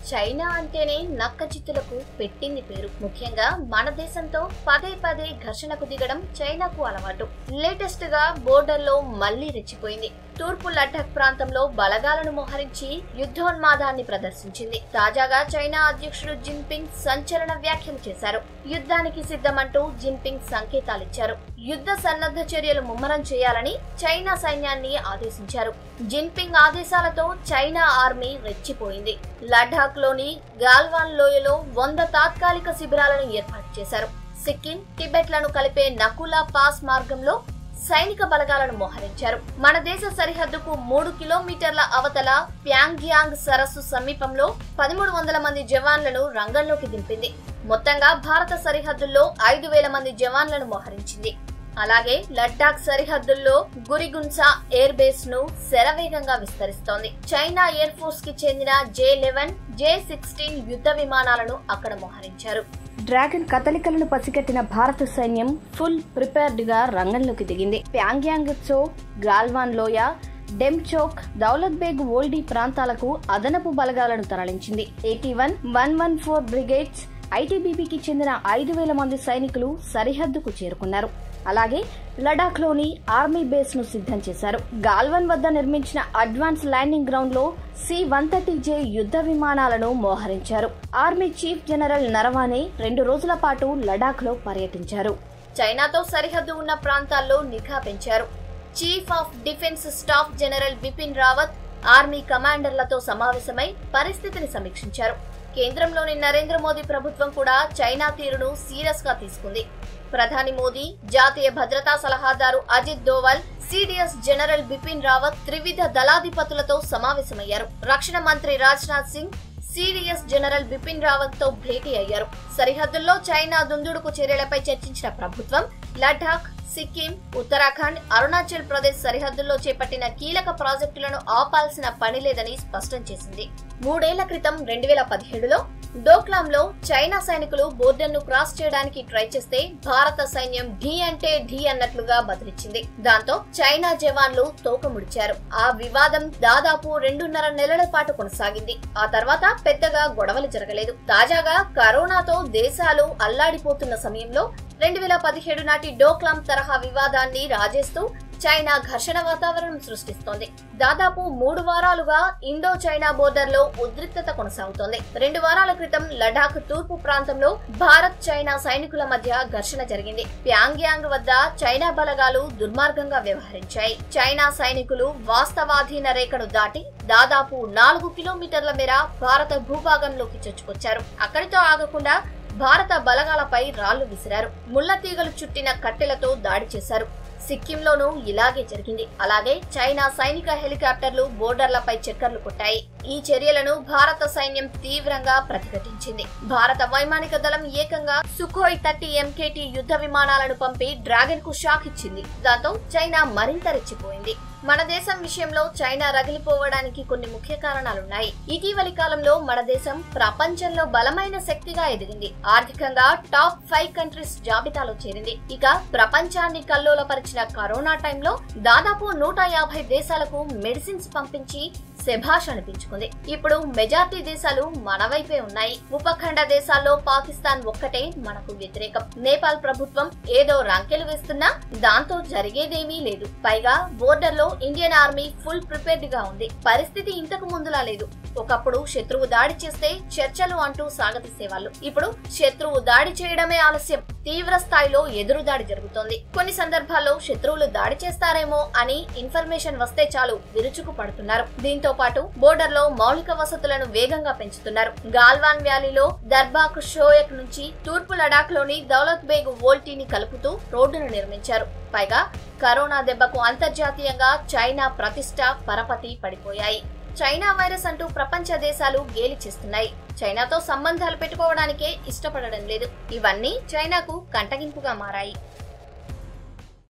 China అంటేనే నక్క చిత్తులకు పెట్టింది పేరు ముఖ్యంగా మన దేశంతో పదే పదే ఘర్షణకు దిగడం చైనాకు అలవాటు లేటెస్ట్ గా బోర్డర్ లో మళ్లీ రెచ్చిపోయింది తూర్పు లడ్డాఖ్ ప్రాంతంలో బలగాలను మోహరించి యుద్ధోన్మాదాన్ని ప్రదర్శించింది తాజాగా చైనా అధ్యక్షుడు జిన్పింగ్ సంచలన వ్యాఖ్యలు చేశారు యుద్ధానికి సిద్ధమంటూ జిన్పింగ్ సంకేతాలిచ్చారు యుద్ధ సన్నద్ధ చర్యలు ముమ్మరం చేయాలని చైనా సైన్యాన్ని ఆదేశించారు జిన్పింగ్ ఆదేశాలతో చైనా ఆర్మీ రెచ్చిపోయింది లడాఖ్ లోని గాల్వాన్ లోయలో వంద తాత్కాలిక శిబిరాలను ఏర్పాటు చేశారు సిక్కిం టిబెట్లను కలిపే నకులా పాస్ మార్గంలో సైనిక బలగాలను మోహరించారు మన దేశ సరిహద్దుకు మూడు కిలోమీటర్ల అవతల ప్యాంగ్యాంగ్ సరస్సు సమీపంలో పదమూడు వందల మంది జవాన్లను రంగంలోకి దింపింది మొత్తంగా భారత సరిహద్దుల్లో ఐదు వేల మంది జవాన్లను మోహరించింది అలాగే లడ్డాఖ్ సరిహద్దుల్లో గురిగున్సా ఎయిర్ బేస్ ను శరవేగంగా విస్తరిస్తోంది చైనా ఎయిర్ ఫోర్స్ కి చెందిన జే లెవెన్ జే సిక్స్టీన్ యుద్ధ విమానాలను అక్కడ మోహరించారు డ్రాగన్ కదలికలను పసిగట్టిన భారత సైన్యం ఫుల్ ప్రిపేర్డ్ గా రంగంలోకి దిగింది ప్యాంగ్యాంగ్ చో గాల్వాన్ లోయ డెమ్చోక్ దౌలత్ బేగ్ ఓల్డీ ప్రాంతాలకు అదనపు బలగాలను తరలించింది eighty one one one four brigades ఐటీబీపీకి చెందిన ఐదు వేల మంది సైనికులు సరిహద్దుకు చేరుకున్నారు అలాగే లడాఖ్ లోని ఆర్మీ బేస్ ను సిద్ధం చేశారు గాల్వన్ వద్ద నిర్మించిన అడ్వాన్స్ ల్యాండింగ్ గ్రౌండ్ లో సి వన్ థర్టీ జే యుద్ధ విమానాలను మోహరించారు ఆర్మీ చీఫ్ జనరల్ నరవానే రెండు రోజుల పాటు లడాఖ్ లో పర్యటించారు చైనాతో సరిహద్దు ఉన్న ప్రాంతాల్లో నిఘా పెంచారు chief of defence staff general Bipin Rawat army కమాండర్లతో సమావేశమై పరిస్థితిని సమీక్షించారు కేంద్రంలోని నరేంద్ర మోదీ ప్రభుత్వం కూడా చైనా తీరును సీరియస్ గా తీసుకుంది ప్రధాని మోదీ జాతీయ భద్రతా సలహాదారు అజిత్ దోవల్ సిడిఎస్ జనరల్ బిపిన్ రావత్ త్రివిధ దళాధిపతులతో సమావేశమయ్యారు రక్షణ మంత్రి రాజ్నాథ్ సింగ్ సిడిఎస్ జనరల్ బిపిన్ రావత్ తో భేటీ అయ్యారు సరిహద్దుల్లో చైనా దుందుడుకు చర్యలపై చర్చించిన ప్రభుత్వం లడాఖ్ సిక్కిం ఉత్తరాఖండ్ అరుణాచల్ ప్రదేశ్ సరిహద్దుల్లో చేపట్టిన కీలక ప్రాజెక్టులను ఆపాల్సిన పని లేదని స్పష్టం చేసింది మూడేళ్ల క్రితం రెండు వేల పదిహేడులో డోక్లాంలో చైనా సైనికులు బోర్డర్ను క్రాస్ చేయడానికి ట్రై చేస్తే భారత సైన్యం ఢీ అంటే ఢీ అన్నట్లుగా బదిలిచ్చింది దాంతో చైనా జవాన్లు తోక ముడిచారు ఆ వివాదం దాదాపు రెండున్నర నెలల పాటు కొనసాగింది ఆ తర్వాత పెద్దగా గొడవలు జరగలేదు తాజాగా కరోనాతో దేశాలు అల్లాడిపోతున్న సమయంలో రెండు వేల పదిహేడు నాటి డోక్లాం తరహా వివాదాన్ని రాజేస్తూ చైనా ఘర్షణ వాతావరణం సృష్టిస్తోంది దాదాపు మూడు వారాలుగా ఇండో చైనా బోర్డర్ లో ఉద్రిక్తత కొనసాగుతోంది రెండు వారాల క్రితం లడాఖ్ తూర్పు ప్రాంతంలో భారత్ చైనా సైనికుల మధ్య ఘర్షణ జరిగింది ప్యాంగ్యాంగ్ వద్ద చైనా బలగాలు దుర్మార్గంగా వ్యవహరించాయి చైనా సైనికులు వాస్తవాధీన రేఖను దాటి దాదాపు నాలుగు కిలోమీటర్ల మేర భారత భూభాగంలోకి చొచ్చుకొచ్చారు అక్కడితో ఆగకుండా భారత బలగాలపై రాళ్లు విసిరారు ముళ్ల తీగలు చుట్టిన కట్టెలతో దాడి చేశారు సిక్కింలోనూ ఇలాగే జరిగింది అలాగే చైనా సైనిక హెలికాప్టర్లు బోర్డర్లపై చక్కర్లు కొట్టాయి ఈ చర్యలను భారత సైన్యం తీవ్రంగా ప్రతిఘటించింది భారత వైమానిక దళం ఏకంగా సుఖోయ్ థర్టీ ఎంకేటీ యుద్ధ విమానాలను పంపి డ్రాగన్ కు షాక్ ఇచ్చింది దాంతో చైనా మరింత రెచ్చిపోయింది మన దేశం విషయంలో చైనా రగిలిపోవడానికి కొన్ని ముఖ్య కారణాలున్నాయి ఇటీవలి కాలంలో మన దేశం ప్రపంచంలో బలమైన శక్తిగా ఎదిగింది ఆర్థికంగా టాప్ ఫైవ్ కంట్రీస్ జాబితాలో చేరింది ఇక ప్రపంచాన్ని కల్లోలపరిచిన కరోనా టైంలో దాదాపు నూట యాభై దేశాలకు మెడిసిన్స్ పంపించి శభాష్ అనిపించుకుంది ఇప్పుడు మెజార్టీ దేశాలు మన వైపే ఉన్నాయి ఉపఖండ దేశాల్లో పాకిస్తాన్ ఒక్కటే మనకు వ్యతిరేకం నేపాల్ ప్రభుత్వం ఏదో రంకెలు వేస్తున్నా దాంతో జరిగేదేమీ లేదు పైగా బోర్డర్ లో ఇండియన్ ఆర్మీ ఫుల్ ప్రిపేర్డ్ గా ఉంది పరిస్థితి ఇంతకు ముందులా లేదు ఒకప్పుడు శత్రువు దాడి చేస్తే చర్చలు అంటూ సాగతీసేవాళ్ళు ఇప్పుడు శత్రువు దాడి చేయడమే ఆలస్యం తీవ్ర స్థాయిలో ఎదురు దాడి జరుగుతోంది కొన్ని సందర్భాల్లో శత్రువులు దాడి చేస్తారేమో అని ఇన్ఫర్మేషన్ వస్తే చాలు విరుచుకు పడుతున్నారు దీంతో పాటు బోర్డర్ లో మౌలిక వసతులను వేగంగా పెంచుతున్నారు గాల్వాన్ వ్యాలీలో దర్బాక్ షోయక్ నుంచి తూర్పు లడాక్ లోని దౌలత్ బేగ్ వోల్టీని కలుపుతూ రోడ్డును నిర్మించారు పైగా కరోనా దెబ్బకు అంతర్జాతీయంగా చైనా ప్రతిష్ట పరపతి పడిపోయాయి చైనా వైరస్ అంటూ ప్రపంచ దేశాలు గేలి చేస్తున్నాయి చైనాతో సంబంధాలు పెట్టుకోవడానికే ఇష్టపడడం లేదు ఇవన్నీ చైనాకు కంటగింపుగా మారాయి